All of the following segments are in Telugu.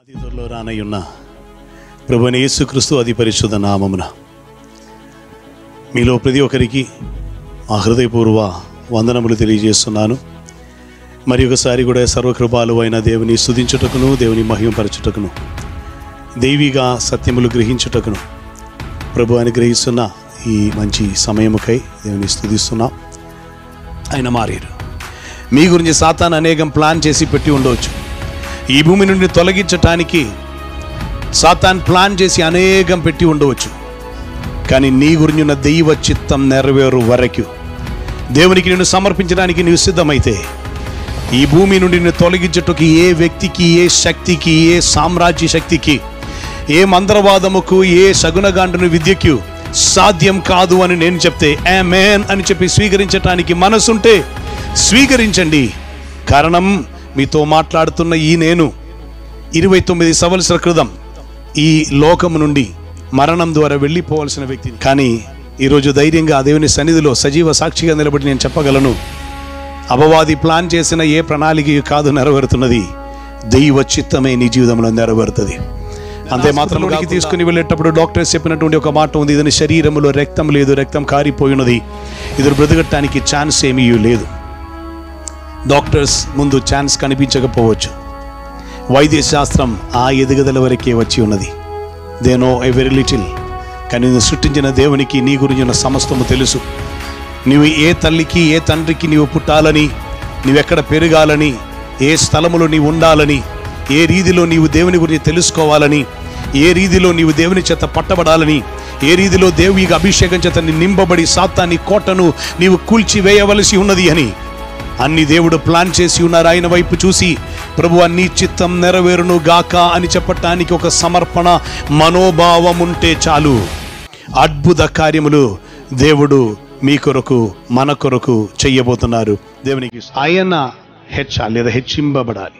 అతి త్వరలో రానయ్యున్న ప్రభుని యేసుక్రీస్తు అతి పరిశుద్ధ నామమున మీలో ప్రతి ఒక్కరికి మా హృదయపూర్వ వందనములు తెలియజేస్తున్నాను మరి ఒకసారి కూడా సర్వకృపాలు అయిన దేవుని స్తుతించుటకును దేవుని మహిమపరచుటకును దైవిగా సత్యములు గ్రహించుటకును ప్రభు అనుగ్రహిస్తున్న ఈ మంచి సమయముకై దేవుని స్తుతిస్తున్నాం ఆయన మారారు మీ గురించి సాతాన్ అనేకం ప్లాన్ చేసి పెట్టి ఉండవచ్చు ఈ భూమి నుండి తొలగించటానికి సాతాన్ ప్లాన్ చేసి అనేకం పెట్టి ఉండవచ్చు కానీ నీ గురించి ఉన్న దైవ చిత్తం నెరవేరు వరకు దేవునికి నిన్ను సమర్పించడానికి నీవు సిద్ధమైతే ఈ భూమి నుండి నిన్ను తొలగించుటకు ఏ వ్యక్తికి ఏ శక్తికి ఏ సామ్రాజ్య శక్తికి ఏ మంత్రవాదముకు ఏ సగుణగాండుని విద్యకు సాధ్యం కాదు అని నేను చెప్తే మేన్ అని చెప్పి స్వీకరించటానికి మనసుంటే స్వీకరించండి కారణం మీతో మాట్లాడుతున్న ఈ నేను ఇరవై తొమ్మిది సంవత్సరాల క్రితం ఈ లోకము నుండి మరణం ద్వారా వెళ్ళిపోవలసిన వ్యక్తిని కానీ ఈరోజు ధైర్యంగా ఆ దేవుని సన్నిధిలో సజీవ సాక్షిగా నిలబడి నేను చెప్పగలను అపవాది ప్లాన్ చేసిన ఏ ప్రణాళిక కాదు నెరవేరుతున్నది దైవ చిత్తమే నీ జీవితంలో నెరవేరుతుంది అంతే మాత్రంలోనికి తీసుకుని వెళ్ళేటప్పుడు డాక్టర్స్ చెప్పినటువంటి ఒక మాట ఉంది ఇదని శరీరములో రక్తం లేదు రక్తం కారిపోయినది ఇది బ్రతకటానికి ఛాన్స్ ఏమీ లేదు డాక్టర్స్ ముందు ఛాన్స్ కనిపించకపోవచ్చు వైద్య శాస్త్రం ఆ ఎదుగుదల వరకే వచ్చి ఉన్నది they know a very little కానీ నిన్ను సృష్టించిన దేవునికి నీ గురించి ఉన్న సమస్తము తెలుసు నీవు ఏ తల్లికి ఏ తండ్రికి నీవు పుట్టాలని నీవెక్కడ పెరగాలని ఏ స్థలములో నీవు ఉండాలని ఏ రీతిలో నీవు దేవుని గురించి తెలుసుకోవాలని ఏ రీతిలో నీవు దేవుని చేత పట్టబడాలని ఏ రీతిలో దేవుని అభిషేకం చేత నీ నింపబడి సాత్తాన్ని కోటను నీవు కూల్చివేయవలసి ఉన్నది అని అన్ని దేవుడు ప్లాన్ చేసి ఉన్నారు ఆయన వైపు చూసి ప్రభు అన్ని చిత్తం నెరవేరును గాక అని చెప్పటానికి ఒక సమర్పణ మనోభావం ఉంటే చాలు అద్భుత కార్యములు దేవుడు మీ కొరకు మన కొరకు చెయ్యబోతున్నారు దేవునికి ఆయన హెచ్చాలి లేదా హెచ్చింపబడాలి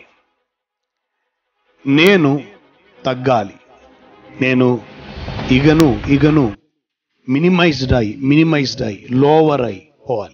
నేను తగ్గాలి నేను ఇగను ఇగను మినిమైజ్డ్ అయి మినిమైజ్డ్ అయి లోవర్ అయి పోవాలి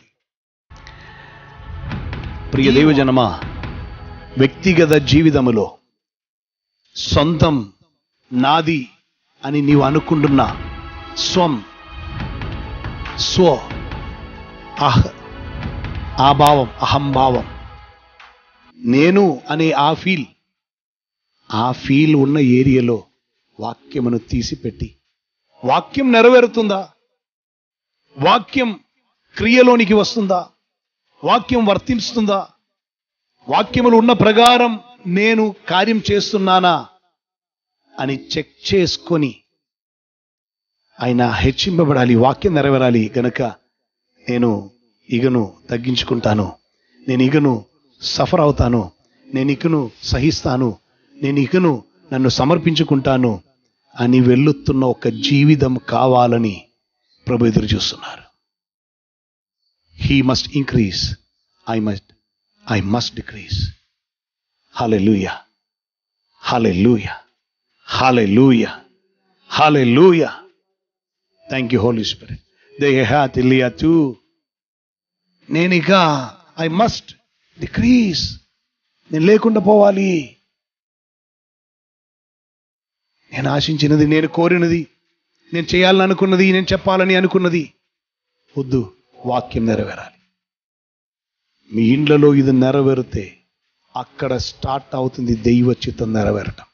ప్రియ దేవజనమా వ్యక్తిగత జీవితములో సొంతం నాది అని నీవు అనుకుంటున్న స్వం స్వ అహ ఆ భావం అహంభావం నేను అనే ఆ ఫీల్ ఆ ఫీల్ ఉన్న ఏరియాలో వాక్యమును తీసిపెట్టి వాక్యం నెరవేరుతుందా వాక్యం క్రియలోనికి వస్తుందా వాక్యం వర్తిస్తుందా వాక్యములు ఉన్న ప్రకారం నేను కార్యం చేస్తున్నానా అని చెక్ చేసుకొని ఆయన హెచ్చింపబడాలి వాక్యం నెరవేరాలి గనక నేను ఇగను తగ్గించుకుంటాను నేను ఇగను సఫర్ అవుతాను నేను ఇకను సహిస్తాను నేను ఇకను నన్ను సమర్పించుకుంటాను అని వెళ్ళుతున్న ఒక జీవితం కావాలని ప్రభు ఎదురు చూస్తున్నారు he must increase I must I must decrease hallelujah hallelujah hallelujah hallelujah thank you Holy Spirit దే హ్యా తెలియ తూ నేను ఇక ఐ మస్ట్ డిక్రీజ్ నేను లేకుండా పోవాలి నేను ఆశించినది నేను కోరినది నేను చేయాలని అనుకున్నది నేను చెప్పాలని అనుకున్నది వద్దు వాక్యం నెరవేరాలి మీ ఇండ్లలో ఇది నెరవేరితే అక్కడ స్టార్ట్ అవుతుంది దైవ చిత్తం నెరవేరటం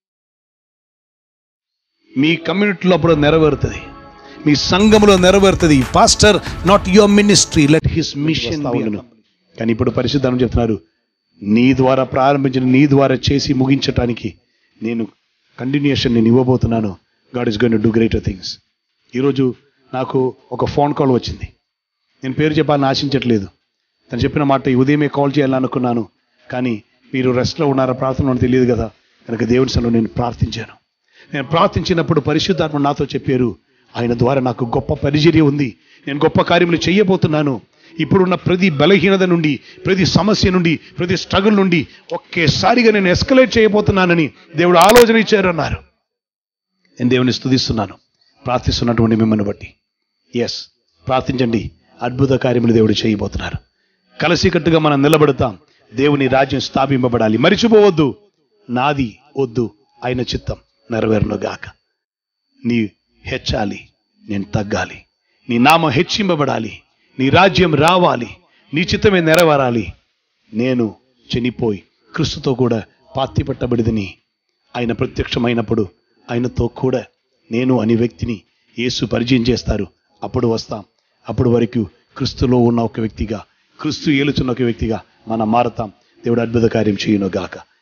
మీ కమ్యూనిటీలో అప్పుడు నెరవేరుతుంది మీ సంఘంలో నెరవేరుతుంది pastor not your ministry let his mission కానీ ఇప్పుడు పరిశుద్ధం చెప్తున్నారు నీ ద్వారా ప్రారంభించిన నీ ద్వారా చేసి ముగించటానికి నేను కంటిన్యూషన్ నేను ఇవ్వబోతున్నాను God is going to do greater things ఈరోజు నాకు ఒక ఫోన్ కాల్ వచ్చింది నేను పేరు చెప్పాలని ఆశించట్లేదు తను చెప్పిన మాట ఈ ఉదయమే కాల్ చేయాలనుకున్నాను కానీ మీరు రెస్ట్లో ఉన్నారా ప్రార్థన ఉన్నారో తెలియదు కదా కనుక దేవుని సన్నిధిలో నేను ప్రార్థించాను నేను ప్రార్థించినప్పుడు పరిశుద్ధాత్మ నాతో చెప్పారు ఆయన ద్వారా నాకు గొప్ప పరిచర్య ఉంది నేను గొప్ప కార్యములు చేయబోతున్నాను ఇప్పుడున్న ప్రతి బలహీనత నుండి ప్రతి సమస్య నుండి ప్రతి స్ట్రగుల్ నుండి ఒకేసారిగా నేను ఎస్కలేట్ చేయబోతున్నానని దేవుడు ఆలోచన ఇచ్చారన్నారు నేను దేవుని స్తుతిస్తున్నాను ప్రార్థిస్తున్నటువంటి మిమ్మల్ని బట్టి ఎస్ ప్రార్థించండి అద్భుత కార్యములు దేవుడు చేయబోతున్నారు కలిసికట్టుగా మనం నిలబడతాం దేవుని రాజ్యం స్థాపింపబడాలి మరిచిపోవద్దు నాది వద్దు ఆయన చిత్తం నెరవేరును గాక నీ హెచ్చాలి నేను తగ్గాలి నీ నామం హెచ్చింపబడాలి నీ రాజ్యం రావాలి నీ చిత్తమే నెరవేరాలి నేను చనిపోయి క్రీస్తుతో కూడా పాతి పట్టబడిదని ఆయన ప్రత్యక్షమైనప్పుడు ఆయనతో కూడా నేను అనే వ్యక్తిని యేసు పరిచయం చేస్తారు అప్పుడు వస్తాం అప్పుడు వరకు క్రీస్తులో ఉన్న ఒక వ్యక్తిగా క్రీస్తు ఏలుచున్న ఒక వ్యక్తిగా మనం మారతాం దేవుడు అద్భుత కార్యం చేయను గాక